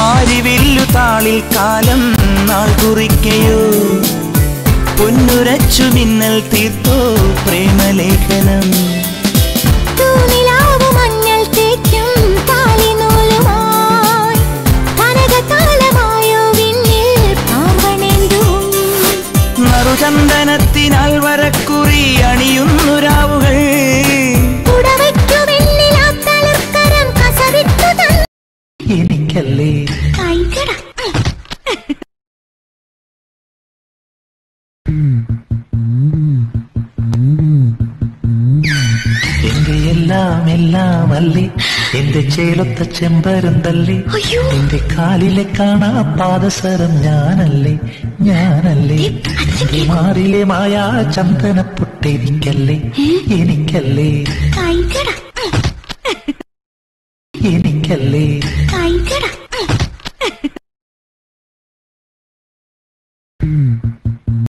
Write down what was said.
മാരിവില്ലു താളിൽ കാലം നാൾ കുറിക്കയോ പൊന്നുരച്ചു മിന്നൽ തീർത്തോ പ്രേമലേഖനം തൂനിലാവു മഞ്ഞൾ തേക്കും താലിനൂലുമായി കനകതാളമായോ വിണ്ണിൽ പാർവണേന്തും നറുചന്ദനത്തിനാൽ വരക്കുറി അണിയുന്നു രാവുകൾ പുടവയ്ക്കു വെണ്ണിൽ ആ തളിർക്കരം കസവിട്ടു തൻ എനിക്കല്ലേ കൈകട എന്റെ എല്ലാം എല്ലാം അല്ലേ എന്റെ ചേലൊത്ത ചെമ്പരം തല്ലേ അയ്യോ. എന്റെ കാലിലെ കാണാ പാദസരം ഞാനല്ലേ ഞാനല്ലേ എന്റെ മാറിലെ മായാ ചന്ദന പൊട്ടെനിക്കല്ലേ എനിക്കല്ലേ കൈകട എനിക്കല്ലേ കൈകട